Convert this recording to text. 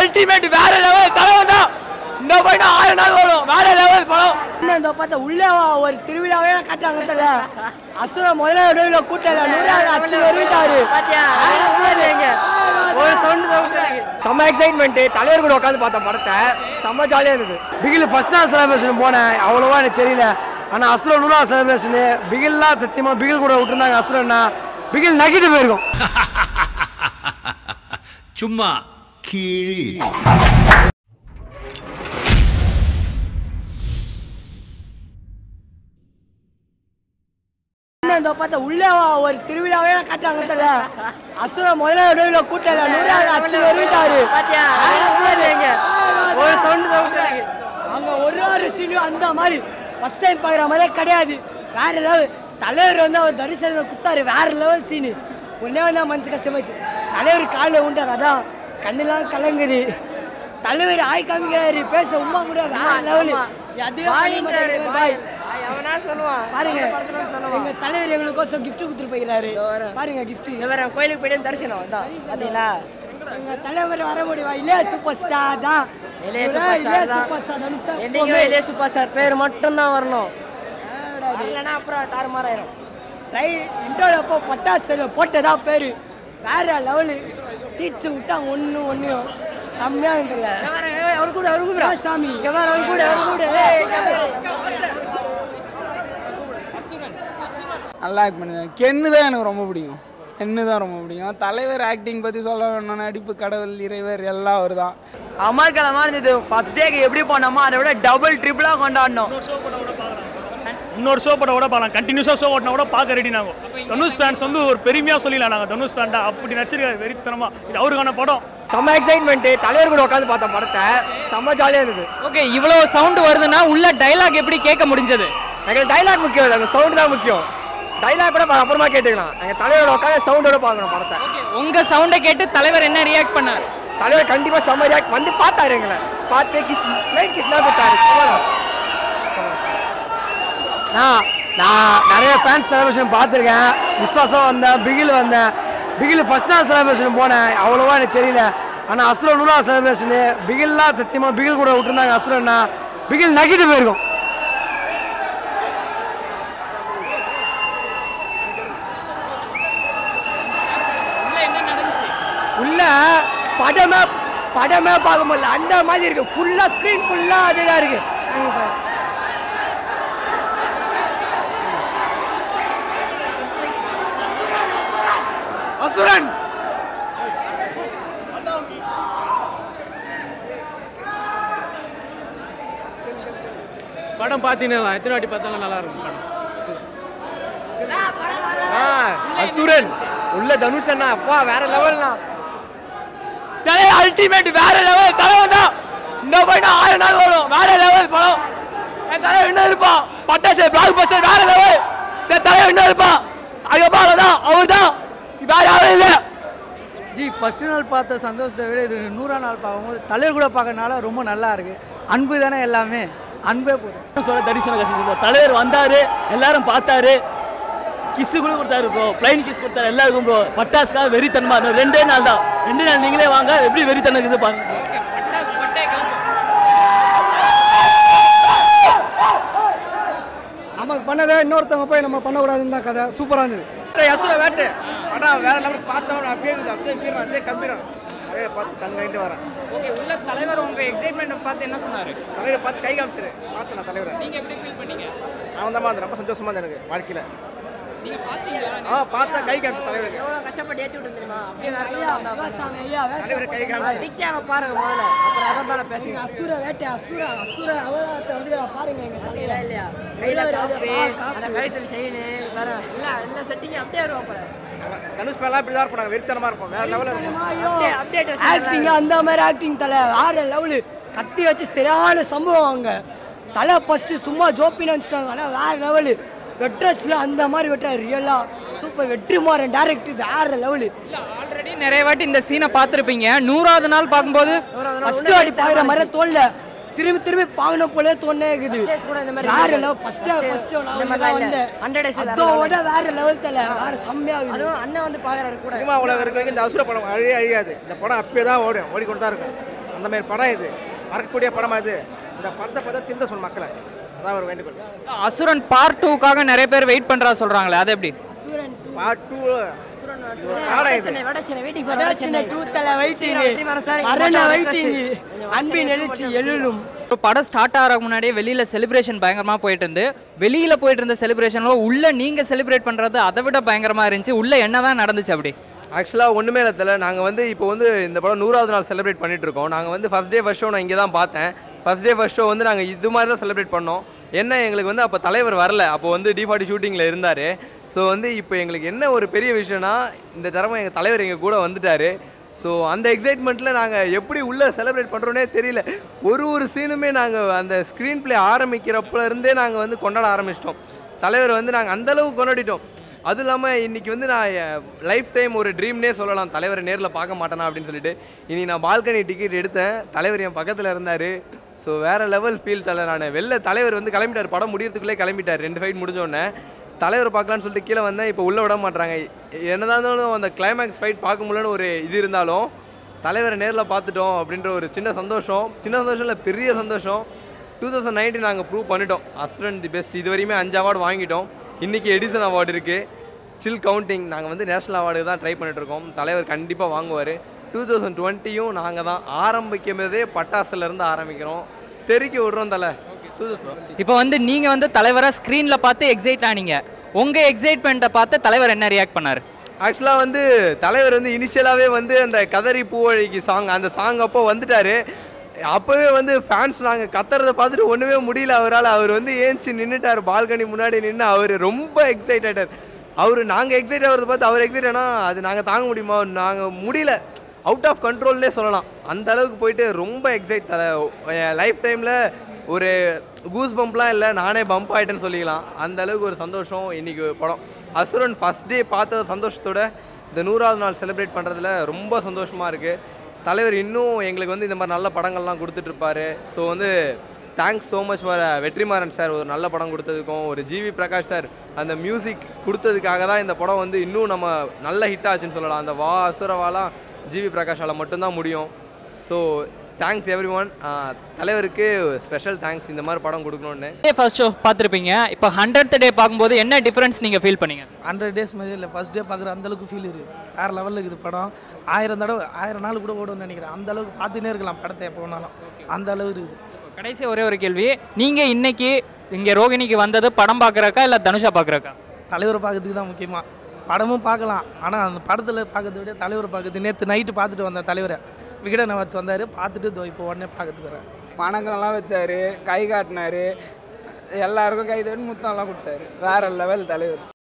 Ultimate வேற level தலைவன் தான் இந்த படம் ஆறு நாள் வரும் வேற லெவல் படம் இன்னும் இந்த பார்த்தா உள்ளே வா- ஒரு திருவிழாவே காட்டாங்க தெரியல அசுர முதல்ல நடுவில் கூட்டல நூறாவது அச்சு வருவிட்டாரு ஒரு சவுண்டு செம்ம எக்ஸைட்மெண்ட் தலைவர் கூட உட்காந்து பார்த்த படத்தை செம்ம ஜாலியாக இருந்தது பிகில் ஃபர்ஸ்ட் நாள் செலிப்ரேஷன் போனேன் அவ்வளோவா எனக்கு தெரியல ஆனால் அசுர நூறா செலிப்ரேஷனு பிகில்லாம் சத்தியமாக பிகில் கூட விட்டுருந்தாங்க அசுரன்னா பிகில் நக்கிட்டு போயிருக்கும் சும்மா கீழ் இன்னும் இந்த பார்த்தா உள்ளே வா- ஒரு திருவிழாவே காட்டாங்க தெரியல அசுர முதல்ல நடுவில் கூட்டல நூறாவது அச்சு வருவிட்டாரு ஒரு சவுண்டு அங்க ஒரு ஒரு சீனும் அந்த மாதிரி ஃபர்ஸ்ட் டைம் பார்க்குற மாதிரியே கிடையாது வேற லெவல் தலைவர் வந்து அவர் தரிசனம் குத்தாரு வேற லெவல் சீனு ஒன்னே வந்து மனசு கஷ்டமாச்சு தலைவர் காலில் உண்டார் அதான் கண்ணெல்லாம் கலங்குது தலைவர் ஆய் காமிக்கிறாரு பேச உமா கூட வேற லெவல் பாய் அவனா சொல்லுவான் பாருங்க எங்க தலைவர் எங்களுக்கோசம் gift கொடுத்துட்டு போயிறாரு பாருங்க gift வேற கோயிலுக்கு போயிட்டு தரிசனம் தான் பாத்தீங்களா எங்க தலைவர் வர முடியுமா இல்லையா சூப்பர் ஸ்டார் தான் இளைய சூப்பர் ஸ்டார் தான். சூப்பர் ஸ்டார் தனுஷ் தான் என்னைக்குமே இளைய சூப்பர் ஸ்டார் பேர் மட்டும் தான் வரணும் இல்லைன்னா அப்புறம் டார்மாராயிரும் ட்ரை இன்டர்வியூ அப்போ பட்டாசு போட்டதா பேரு வேற லெவலு தீச்சு விட்டாங்க ஒன்று ஒன்றையும் செம்மையா இருந்தல அவர் கூட அவர் கூட சாமி அவர் கூட அவர் கூட நல்லா ஆக்ட் பண்ணுங்க கென்னு தான் எனக்கு ரொம்ப பிடிக்கும் கென்னு தான் ரொம்ப பிடிக்கும் தலைவர் ஆக்டிங் பற்றி சொல்ல வேணும் நடிப்பு கடவுள் இறைவர் எல்லாம் அவர் தான் அமர்கலமா இருந்தது ஃபர்ஸ்ட் டேக்கு எப்படி போனோமோ அதை விட டபுள் ட்ரிபிளா கொண்டாடணும் இன்னொரு ஷோ படம் கூட பார்க்கலாம் கண்டினியூஸாக ஷோ ஓட்டினா கூட பார்க்க ரெடி நாங்கள் தனுஷ் ஃபேன்ஸ் வந்து ஒரு பெருமையாக சொல்லிடலாம் நாங்கள் தனுஷ் ஃபேன்டா அப்படி நடிச்சிருக்காரு வெறித்தனமா இது அவருக்கான படம் செம்ம எக்ஸைட்மெண்ட் தலைவர் கூட உட்காந்து பார்த்த படத்தை செம்ம ஜாலியாக இருந்தது ஓகே இவ்வளவு சவுண்ட் வருதுன்னா உள்ள டைலாக் எப்படி கேட்க முடிஞ்சது எங்களுக்கு டைலாக் முக்கியம் இல்லை அந்த சவுண்ட் தான் முக்கியம் டைலாக் கூட பா- அப்புறமா கேட்டுக்கலாம் எங்கள் தலைவரோட உட்காந்து சவுண்டோட பார்க்கணும் படத்தை உங்க சவுண்டை கேட்டு தலைவர் என்ன ரியாக்ட் பண்ணார் தலைவர் கண்டிப்பாக செம்ம react- வந்து பார்த்தாரு எங்களை பார்த்து கிஸ் பிளைன் கிஸ் தான் கொடுத்தாரு சமாளம் நான் நான் நிறைய ஃபேன்ஸ் செலிப்ரேஷன் பார்த்துருக்கேன் விஸ்வாசம் வந்தேன் பிகில் வந்தேன் பிகில் ஃபர்ஸ்ட் நாள் செலிப்ரேஷன் போனேன் அவ்வளோவா எனக்கு தெரியல ஆனால் அசுர நூறா செலிப்ரேஷனு பிகில்லாம் சத்தியமாக பிகில் கூட விட்டுருந்தாங்க அசுரன்னா பிகில் நக்கிட்டு போயிருக்கும் உள்ள படமே படமே பார்க்க முடியல அந்த மாதிரி இருக்கு ஃபுல்லா ஸ்க்ரீன் ஃபுல்லா அதுதான் இருக்கு அசுரன் படம் பார்த்தீங்கன்னா எத்தனை வாட்டி பார்த்தாலும் நல்லா இருக்கும் படம் அசுரன் உள்ள தனுஷ் அண்ணா அப்பா வேற லெவல்னா தலைவர் அல்டிமேட் வேற லெவல் தலைவன் தான் இந்த படம் ஆறு நாள் வரும் வேற லெவல் படம் என் தலைவர் இன்னும் இருப்பான் பட்டாசு பிளாக் பஸ்டர் வேற லெவல் என் தலைவர் இன்னும் இருப்பான் அதுக்கப்புறம் அவ்வளோதான் அவர் தான் வேற யாரும் இல்லை ஜி ஃபர்ஸ்ட் நாள் பார்த்த சந்தோஷத்தை விட இது நூறா நாள் பார்க்கும்போது தலைவர் கூட பார்க்கறனால ரொம்ப நல்லா இருக்கு அன்பு தானே எல்லாமே அன்பே போதும் சொல்ல தரிசன கஷ்டம் தலைவர் வந்தாரு எல்லாரும் பார்த்தாரு கிஸ் கூட கொடுத்தாரு ப்ரோ பிளைன் கிஸ் கொடுத்தாரு எல்லாருக்கும் ப்ரோ பட்டாசுக்காக வெறித்தனமா இன்னும் ரெண்டே நாள் தான் ரெண்டு நாள் நீங்களே வாங்க எப்படி வெறித்தனம் இருக்குது பாருங்க நமக்கு பண்ணதை இன்னொருத்தவங்க போய் நம்ம பண்ணக்கூடாதுன்னு தான் கதை சூப்பராக இருந்தது அசுர வேட்டு படம் வேற லெவல் பார்த்தவன் அப்படியே இருக்குது அப்படியே கீழே அப்படியே கம்பீரம் நிறைய பார்த்து கங்கிட்டு வரேன் ஓகே உள்ள தலைவர் உங்க எக்ஸைட்மெண்ட் பார்த்து என்ன சொன்னாரு தலைவரை பார்த்து கை காமிச்சிரு பார்த்தேன் நான் தலைவரை நீங்க எப்படி ஃபீல் பண்ணீங்க அவன் தான் வந்து ரொம்ப சந்தோஷமா இருந்தது எனக்கு வாழ்க்கையில் நீங்க பாத்தீங்களா ஆ பார்த்தா கை காமிச்சு தலைவருக்கு கஷ்டப்பட்டு ஏற்றி விட்டு தெரியுமா ஐயா சிவசாமி ஐயா தலைவரை கை காமிச்சு நிக்காம பாருங்க முதல்ல அப்புறம் அதான் தானே பேசுங்க அசுர வேட்டை அசுர அசுர அவதாரத்தை வந்து பாருங்க எங்க தலையில இல்லையா கையில காப்பு கழுத்தில் செய்யணு வேற இல்ல எல்லா செட்டிங் அப்படியே வருவா போல தனுஷ் மேலாம் இப்படி தான் இருப்பாங்க வெறித்தனமா இருப்போம் வேற லெவலில் ஆக்டிங் அந்த மாதிரி ஆக்டிங் தலை வேற லெவலு கத்தி வச்சு சரியான சம்பவம் அங்க தலை ஃபர்ஸ்ட் சும்மா ஜோப்பின்னு நினச்சிட்டாங்க ஆனால் வேற லெவலு வெட்ரஸ்ல அந்த மாதிரி வெட்டுற ரியலா சூப்பர் வெற்றிமாறன் டேரக்டர் வேற லெவலு ஆல்ரெடி நிறைய வாட்டி இந்த சீனை பார்த்துருப்பீங்க நூறாவது நாள் பார்க்கும்போது ஃபர்ஸ்ட் வாட்டி பார்க்குற மாதிரி தோணல திரும்பி திரும்பி பார்க்கணும் போலே தோணே இருக்குது வேற லெவல் ஃபர்ஸ்ட் ஃபர்ஸ்ட் வந்தேன் அதோட வேற லெவல் தலை வேற செம்மையா இருக்குது அண்ணன் வந்து பார்க்குறாரு கூட சினிமா உலகம் இருக்க வரைக்கும் இந்த அசுர படம் அழிய அழியாது இந்த படம் அப்பயே தான் ஓடும் ஓடிக்கொண்டு தான் இருக்கும் அந்த மாதிரி படம் இது மறக்கக்கூடிய படமா இது இந்த படத்தை பார்த்தா திருந்த சொல் மக்களை அதான் ஒரு வேண்டுகோள் அசுரன் பார்ட் டூக்காக நிறைய பேர் வெயிட் பண்றா சொல்றாங்களே அது எப்படி பார்ட் டூ படம் இது வடச்சென்னை டூ தலை வெயிட்டிங் அரணா வெயிட்டிங் அன்பின் எழுச்சி எழுலும் இப்போ படம் ஸ்டார்ட் ஆகிறதுக்கு முன்னாடியே வெளியில செலிப்ரேஷன் பயங்கரமா போயிட்டு இருந்து வெளியில போயிட்டு இருந்த செலிப்ரேஷன்ல உள்ள நீங்க செலிப்ரேட் பண்றது அதை விட பயங்கரமா இருந்துச்சு உள்ள என்னதான் நடந்துச்சு அப்படி ஆக்சுவலாக ஒன்றுமே இல்லை தெரியல நாங்கள் வந்து இப்போ வந்து இந்த படம் நூறாவது நாள் செலிப்ரேட் பண்ணிட்டு இருக்கோம் நாங்கள் வந்து ஃபஸ்ட் டே ஃபஸ்ட் ஷோ நான் இங்கே தான் பார்த்தேன் ஃபஸ்ட் டே ஃபஸ்ட் ஷோ வந்து நாங்கள் இது மாதிரி தான் செலிப்ரேட் பண்ணோம் என்ன எங்களுக்கு வந்து அப்போ தலைவர் வரல அப்போ வந்து டி ஃபார்ட்டி ஷூட்டிங்கில் இருந்தார் ஸோ வந்து இப்போ எங்களுக்கு என்ன ஒரு பெரிய விஷயம்னா இந்த தடவை எங்கள் தலைவர் எங்கள் கூட வந்துட்டார் ஸோ அந்த எக்ஸைட்மெண்ட்டில் நாங்கள் எப்படி உள்ளே செலிப்ரேட் பண்ணுறோன்னே தெரியல ஒரு ஒரு சீனுமே நாங்கள் அந்த ஸ்க்ரீன் ப்ளே ஆரம்பிக்கிறப்ப இருந்தே நாங்கள் வந்து கொண்டாட ஆரம்பிச்சிட்டோம் தலைவர் வந்து நாங்கள் அந்தளவுக்கு கொண்டாடிட்டோம் அதுவும் இல்லாமல் இன்றைக்கி வந்து நான் லைஃப் டைம் ஒரு ட்ரீம்னே சொல்லலாம் தலைவரை நேரில் பார்க்க மாட்டேனா அப்படின்னு சொல்லிட்டு இனி நான் பால்கனி டிக்கெட் எடுத்தேன் தலைவர் என் பக்கத்தில் இருந்தார் ஸோ வேறு லெவல் ஃபீல் தலை நான் வெளில தலைவர் வந்து கிளம்பிட்டார் படம் முடியறதுக்குள்ளே கிளம்பிட்டார் ரெண்டு ஃபைட் முடிஞ்சோடனே தலைவர் பார்க்கலான்னு சொல்லிட்டு கீழே வந்தேன் இப்போ உள்ளே விட மாட்றாங்க என்னதான் இருந்தாலும் அந்த கிளைமேக்ஸ் ஃபைட் பார்க்க முடியலன்னு ஒரு இது இருந்தாலும் தலைவரை நேரில் பார்த்துட்டோம் அப்படின்ற ஒரு சின்ன சந்தோஷம் சின்ன சந்தோஷம் இல்லை பெரிய சந்தோஷம் டூ தௌசண்ட் நைன்டீன் நாங்கள் ப்ரூவ் பண்ணிட்டோம் அஸ்ரன் தி பெஸ்ட் இது வரையுமே அஞ்சு அவார்டு வாங்கிட்டோம் இன்றைக்கி எடிசன் அவார்டு இருக்குது ஸ்டில் கவுண்டிங் நாங்கள் வந்து நேஷனல் அவார்டு தான் ட்ரை பண்ணிட்டுருக்கோம் தலைவர் கண்டிப்பாக வாங்குவார் டூ தௌசண்ட் டுவெண்ட்டியும் நாங்கள் தான் ஆரம்பிக்கும் போதே பட்டாசுலேருந்து ஆரம்பிக்கிறோம் தெருக்கி விடுறோம் தலை இப்போ வந்து நீங்க வந்து தலைவரை ஸ்க்ரீன்ல பார்த்து எக்ஸைட் ஆனீங்க உங்க எக்ஸைட்மெண்ட்டை பார்த்து தலைவர் என்ன ரியாக்ட் பண்ணாரு ஆக்சுவலாக வந்து தலைவர் வந்து இனிஷியலாகவே வந்து அந்த கதறி பூவழிக்கு சாங் அந்த சாங் அப்போ வந்துட்டார் அப்போவே வந்து ஃபேன்ஸ் நாங்கள் கத்துறதை பார்த்துட்டு ஒன்றுமே முடியல அவரால் அவர் வந்து ஏஞ்சி நின்றுட்டார் பால்கனி முன்னாடி நின்று அவர் ரொம்ப எக்ஸைட் ஆகிட்டார் அவர் நாங்கள் எக்ஸைட் ஆகிறத பார்த்து அவர் எக்ஸைட் ஆனால் அது நாங்கள் தாங்க முடியுமா நாங்கள் முடியல அவுட் ஆஃப் கண்ட்ரோல்லே சொல்லலாம் அந்த அளவுக்கு போயிட்டு ரொம்ப எக்ஸைட் என் லைஃப் டைமில் ஒரு கூஸ் பம்ப்லாம் இல்லை நானே பம்ப் ஆகிட்டேன்னு சொல்லிக்கலாம் அந்த அளவுக்கு ஒரு சந்தோஷம் இன்றைக்கி படம் அசுரன் ஃபஸ்ட் டே பார்த்த சந்தோஷத்தோட இந்த நூறாவது நாள் செலிப்ரேட் பண்ணுறதுல ரொம்ப சந்தோஷமாக இருக்குது தலைவர் இன்னும் எங்களுக்கு வந்து இந்த மாதிரி நல்ல படங்கள்லாம் கொடுத்துட்ருப்பாரு ஸோ வந்து thanks so much for Vetrimaaran sir ஒரு நல்ல படம் கொடுத்ததுக்கும் ஒரு ஜிவி பிரகாஷ் சார் அந்த மியூசிக் கொடுத்ததுக்காக தான் இந்த படம் வந்து இன்னும் நம்ம நல்ல ஹிட் ஆச்சுன்னு சொல்லலாம் அந்த வா அசுரவாலாம் ஜிவி பிரகாஷால் மட்டும்தான் முடியும் ஸோ தேங்க்ஸ் எவ்ரி ஒன் தலைவருக்கு ஸ்பெஷல் தேங்க்ஸ் இந்த மாதிரி படம் கொடுக்கணுன்னு டே ஃபர்ஸ்ட் ஷோ பார்த்துருப்பீங்க இப்போ ஹண்ட்ரட் டே பார்க்கும்போது என்ன டிஃபரன்ஸ் நீங்கள் ஃபீல் பண்ணீங்க ஹண்ட்ரட் டேஸ் மாதிரி இல்லை ஃபஸ்ட் டே பார்க்குற அந்த அளவுக்கு ஃபீல் இருக்குது வேறு லெவலில் இருக்குது படம் ஆயிரம் தடவை ஆயிரம் நாள் கூட ஓடும்னு நினைக்கிறேன் அந்த அளவுக்கு பார்த்துன்னே இருக்கலாம் படத்தை எப்போ வேணாலும் அந்த அளவு இருக்குது கடைசி ஒரே ஒரு கேள்வி நீங்கள் இன்னைக்கு இங்கே ரோகிணிக்கு வந்தது படம் பார்க்குறக்கா இல்லை தனுஷா பார்க்குறக்கா தலைவரை பார்க்கறதுக்கு தான் முக்கியமாக படமும் பார்க்கலாம் ஆனால் அந்த படத்தில் பார்க்கறத விட தலைவரை பார்க்கறது நேற்று நைட்டு பார்த்துட்டு வந்தேன் தலைவரை விகடன் அவார்ட்ஸ் வந்தார் பார்த்துட்டு இதோ இப்போ உடனே பார்க்கறதுக்கு வரேன் வணக்கம்லாம் வச்சாரு கை காட்டினாரு எல்லாருக்கும் கை தட்டி முத்தம்லாம் கொடுத்தாரு வேற லெவல் தலைவர்